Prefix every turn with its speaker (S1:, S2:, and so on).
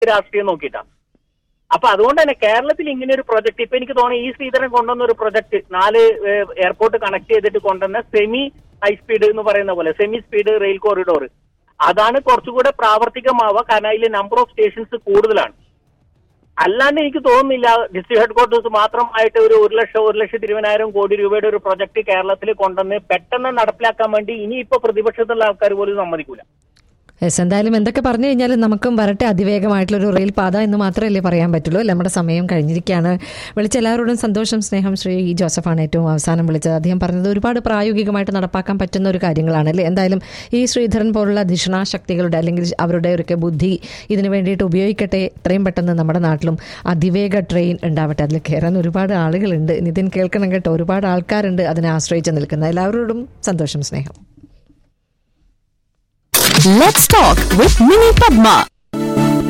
S1: രാഷ്ട്രീയം നോക്കിയിട്ടാണ് അപ്പൊ അതുകൊണ്ട് തന്നെ കേരളത്തിൽ ഇങ്ങനെ ഒരു പ്രൊജക്ട് ഇപ്പൊ എനിക്ക് തോന്നുന്നു ഈ ശ്രീധരൻ കൊണ്ടുവന്ന ഒരു പ്രൊജക്ട് നാല് എയർപോർട്ട് കണക്ട് ചെയ്തിട്ട് കൊണ്ടുവന്ന സെമി ഹൈ സ്പീഡ് എന്ന് പറയുന്ന പോലെ സെമി സ്പീഡ് റെയിൽ കോറിഡോർ അതാണ് കുറച്ചുകൂടെ പ്രാവർത്തികമാവുക കാരണം അതിൽ നമ്പർ ഓഫ് സ്റ്റേഷൻസ് കൂടുതലാണ് അല്ലാണ്ട് എനിക്ക് തോന്നുന്നില്ല ഡിസ്ട്രിക്ട് ഹെഡ് ക്വാർട്ടേഴ്സ് മാത്രമായിട്ട് ഒരു ഒരു ലക്ഷം ഒരു ലക്ഷത്തി ഇരുപതിനായിരം കോടി രൂപയുടെ ഒരു പ്രൊജക്ട് കേരളത്തിൽ കൊണ്ടുവന്ന് പെട്ടെന്ന് നടപ്പിലാക്കാൻ വേണ്ടി ഇനിയിപ്പോ പ്രതിപക്ഷത്തുള്ള ആൾക്കാർ പോലും സമ്മതിക്കൂല
S2: യെസ് എന്തായാലും എന്തൊക്കെ പറഞ്ഞു കഴിഞ്ഞാലും നമുക്കും വരട്ടെ അതിവേഗമായിട്ടുള്ളൊരു റെയിൽ പാത എന്ന് മാത്രമല്ലേ പറയാൻ പറ്റുള്ളൂ അല്ലേ നമ്മുടെ സമയം കഴിഞ്ഞിരിക്കുകയാണ് വിളിച്ച എല്ലാവരോടും സന്തോഷം സ്നേഹം ശ്രീ ജോസഫാണ് ഏറ്റവും അവസാനം വിളിച്ചത് അദ്ദേഹം പറഞ്ഞത് ഒരുപാട് പ്രായോഗികമായിട്ട് നടപ്പാക്കാൻ പറ്റുന്ന ഒരു കാര്യങ്ങളാണ് അല്ലേ എന്തായാലും ഈ ശ്രീധരൻ പോലുള്ള ധിഷണാശക്തികളുടെ അല്ലെങ്കിൽ അവരുടെ ഒക്കെ ബുദ്ധി ഇതിനു വേണ്ടിയിട്ട് ഉപയോഗിക്കട്ടെ എത്രയും പെട്ടെന്ന് നമ്മുടെ നാട്ടിലും അതിവേഗ ട്രെയിൻ ഉണ്ടാവട്ടെ അതിൽ കയറാൻ ഒരുപാട് ആളുകളുണ്ട് നിതിൻ കേൾക്കണം കേട്ടോ ഒരുപാട് ആൾക്കാരുണ്ട് അതിനെ ആശ്രയിച്ച് നിൽക്കുന്ന എല്ലാവരോടും സന്തോഷം സ്നേഹം
S3: Let's talk with Mini Padma.